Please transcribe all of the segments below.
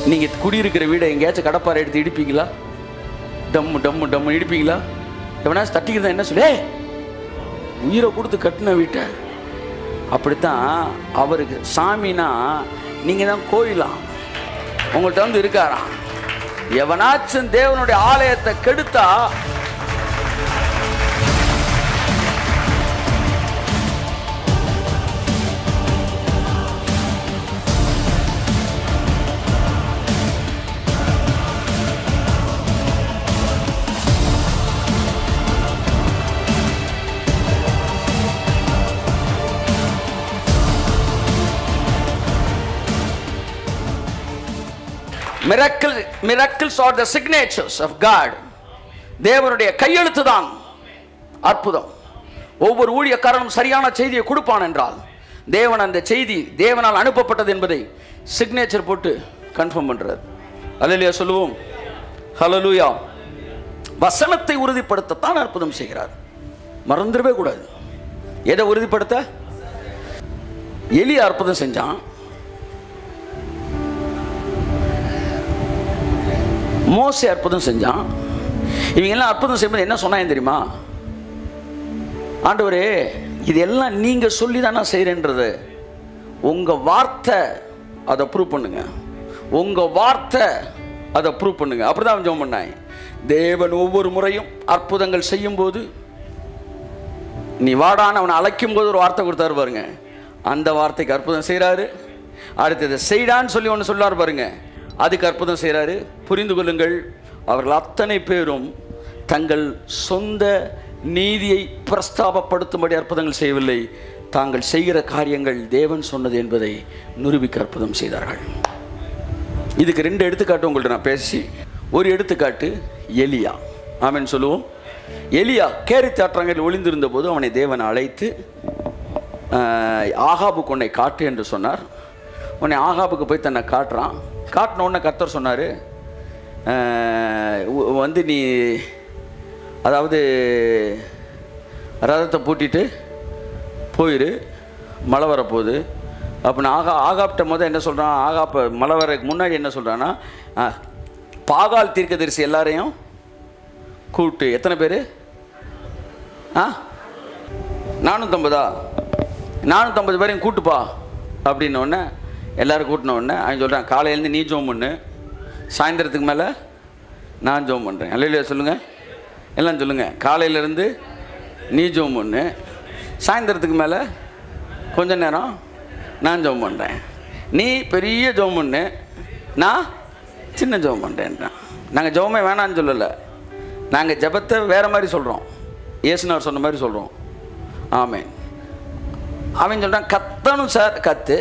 நீங்கள் குடியிருக்கிற வீடை எங்கேயாச்சும் கடப்பாறை எடுத்து இடிப்பீங்களா டம்மு டம்மு டம்மு இடிப்பீங்களா எவனாச்சும் தட்டிக்கிறதா என்ன சொல்லு "ஏய், உயிரை கொடுத்து கட்டின வீட்டை அப்படித்தான் அவருக்கு சாமினா நீங்கள் தான் கோயிலாம் உங்கள்கிட்ட வந்து இருக்காராம் எவனாச்சும் தேவனுடைய ஆலயத்தை கெடுத்தா miracle miracles are the signatures of God தேவனுடைய கையெழுத்து தான் அற்புதம் ஒவ்வொரு ஊழியக்காரனும் சரியான செய்தியை கொடுப்பான் என்றால் தேவன் அந்த செய்தி தேவனால் அனுப்பப்பட்டது என்பதை சிக்னேச்சர் போட்டு கன்ஃபார்ம் பண்றார் அல்லையா சொல்லுவோம் ஹalleluya வசனத்தை உறுதிப்படுத்தத்தான் அற்புதம் செய்கிறார் மறந்துடவே கூடாது எதை உறுதிப்படுத்த எளிய அற்புதம் செஞ்சான் மோசே அற்புதம் செஞ்சான் இவங்க எல்லாம் அற்புதம் செய்யும்போது என்ன சொன்னாங்க தெரியுமா ஆண்டவரே இதெல்லாம் நீங்க சொல்லி தான் நான் செய்கிறேன்றது உங்க வார்த்தை அதை ப்ரூவ் பண்ணுங்க உங்க வார்த்தை அதை ப்ரூவ் பண்ணுங்க அப்படிதான் ஜெபம் பண்ணாங்க தேவன் ஒவ்வொரு முறையும் அற்புதங்கள் செய்யும்போது நீ வாடான்னு அவனை அழைக்கும் போது ஒரு வார்த்தை கொடுத்தாரு பாருங்க அந்த வார்த்தைக்கு அற்புதம் செய்கிறாரு அடுத்தது செய்டான்னு சொல்லி ஒன்று சொல்லார் பாருங்க அதுக்கு அற்புதம் செய்கிறாரு புரிந்து கொள்ளுங்கள் அவர்கள் அத்தனை பேரும் தங்கள் சொந்த நீதியை பிரஸ்தாபப்படுத்தும்படி அற்புதங்கள் செய்யவில்லை தாங்கள் செய்கிற காரியங்கள் தேவன் சொன்னது என்பதை நிரூபிக்க அற்புதம் செய்தார்கள் இதுக்கு ரெண்டு எடுத்துக்காட்டு உங்கள்ட்ட நான் பேசி ஒரு எடுத்துக்காட்டு எலியா ஆமென் சொல்லுவோம் எலியா கேரி தாற்றங்களில் ஒளிந்திருந்த போது அவனை தேவன் அழைத்து ஆஹ், ஆகாபுக்கு உன்னை காட்டு என்று சொன்னார் உன்னை ஆகாபுக்கு போய் தன்னை காட்டுறான் காட்டின உடனே கர்த்தர் சொன்னார் வந்து நீ அதாவது ரதத்தை பூட்டிட்டு போயிரு மழை வரப்போகுது அப்படின்னு ஆகா ஆகாப்ட முத என்ன சொல்கிறான் ஆகாப்ப மழை வரக்கு முன்னாடி என்ன சொல்கிறான்னா பாகால் தீர்க்கதரிசி எல்லாரையும் கூட்டு எத்தனை பேர் ஆ நானூற்றம்பதா நானூற்றம்பது பேரையும் கூட்டுப்பா அப்படின்ன உடனே எல்லாரும் கூட்டின உடனே அவன் சொல்கிறான் காலையிலேருந்து நீ ஜோம் பண்ணு சாயந்தரத்துக்கு மேலே நான் ஜோம் பண்ணுறேன் அல்லையா சொல்லுங்கள் எல்லாம் சொல்லுங்கள் காலையிலேருந்து நீ ஜோம் பண்ணு சாயந்தரத்துக்கு மேலே கொஞ்ச நேரம் நான் ஜோம் பண்ணுறேன் நீ பெரிய ஜோம் பண்ணு நான் சின்ன ஜோம் பண்ணுறேன்றான் நாங்கள் ஜோமே வேணான்னு சொல்லலை நாங்கள் ஜெபத்தை வேறு மாதிரி சொல்கிறோம் இயேசுனார் சொன்ன மாதிரி சொல்கிறோம் ஆமென் அவன் சொல்கிறான் கத்தணும் சார் கத்து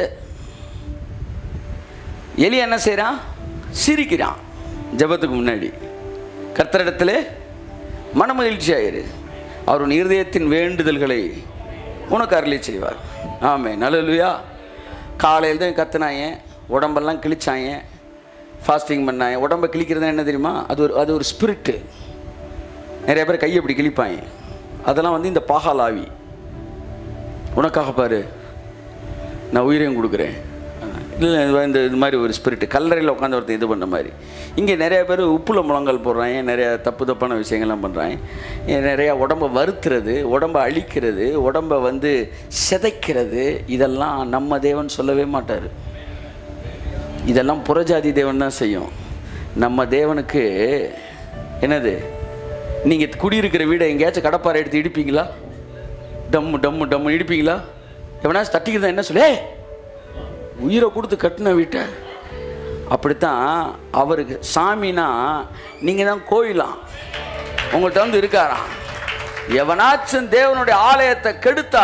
எலி என்ன செய்கிறான் சிரிக்கிறான் ஜெபத்துக்கு முன்னாடி கர்த்தரிடத்துல மனமகிழ்ச்சி ஆயிரு அவர் உன் இருதயத்தின் வேண்டுதல்களை உனக்கு அருளி செய்வார் ஆமே நல்லலுயா காலையில் தான் கத்துனாங்க உடம்பெல்லாம் கிழிச்சாங்க ஃபாஸ்டிங் பண்ணாங்க உடம்பை கிழிக்கிறது என்ன தெரியுமா அது ஒரு அது ஒரு ஸ்பிரிட்டு நிறைய பேர் கையை இப்படி கிழிப்பாங்க அதெல்லாம் வந்து இந்த பாகால் ஆவி உனக்காக பாரு நான் உயிரையும் கொடுக்குறேன் இல்லை இந்த இது மாதிரி ஒரு ஸ்பிரிட் கல்லறையில் உட்காந்து ஒருத்தர் இது பண்ண மாதிரி இங்கே நிறைய பேர் உப்புல முழங்கல் போடுறாங்க நிறைய தப்பு தப்பான விஷயங்கள்லாம் பண்ணுறாங்க நிறையா உடம்பை வருத்துறது உடம்பை அழிக்கிறது உடம்பை வந்து சிதைக்கிறது இதெல்லாம் நம்ம தேவன் சொல்லவே மாட்டார் இதெல்லாம் புறஜாதி தேவன் தான் செய்யும் நம்ம தேவனுக்கு என்னது நீங்கள் குடியிருக்கிற வீடை எங்கேயாச்சும் கடப்பாறை எடுத்து இடிப்பீங்களா டம்மு டம்மு டம்மு இடிப்பீங்களா எவனாச்சும் தட்டிக்கிறதா என்ன சொல்லு "ஏய், உயிரை கொடுத்து கட்டின வீட்டை அப்படித்தான் அவருக்கு சாமினா நீங்கள் தான் கோயிலாம் உங்கள்கிட்ட வந்து இருக்காராம் எவனாச்சும் தேவனுடைய ஆலயத்தை கெடுத்தா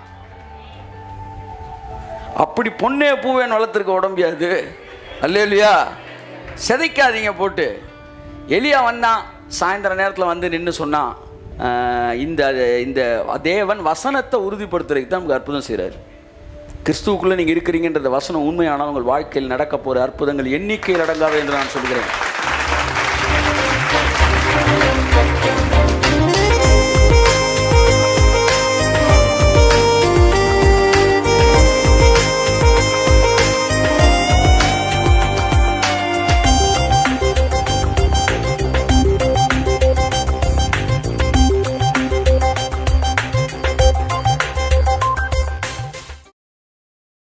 அப்படி பொண்ணே பூவேன்னு வளர்த்துருக்க உடம்பியாது அல்லையா சிதைக்காதீங்க போட்டு எலியா வந்தான் சாயந்தர நேரத்தில் வந்து நின்று சொன்னான் ஆஹ், இந்த இந்த தேவன் வசனத்தை உறுதிப்படுத்துறதுக்கு தான் நமக்கு அற்புதம் செய்கிறார் கிறிஸ்துவுக்குள்ளே நீங்கள் இருக்கிறீங்கன்றத வசனம் உண்மையானால் உங்கள் வாழ்க்கையில் நடக்க போகிற அற்புதங்கள் எண்ணிக்கையில் அடங்காது என்று நான் சொல்கிறேன்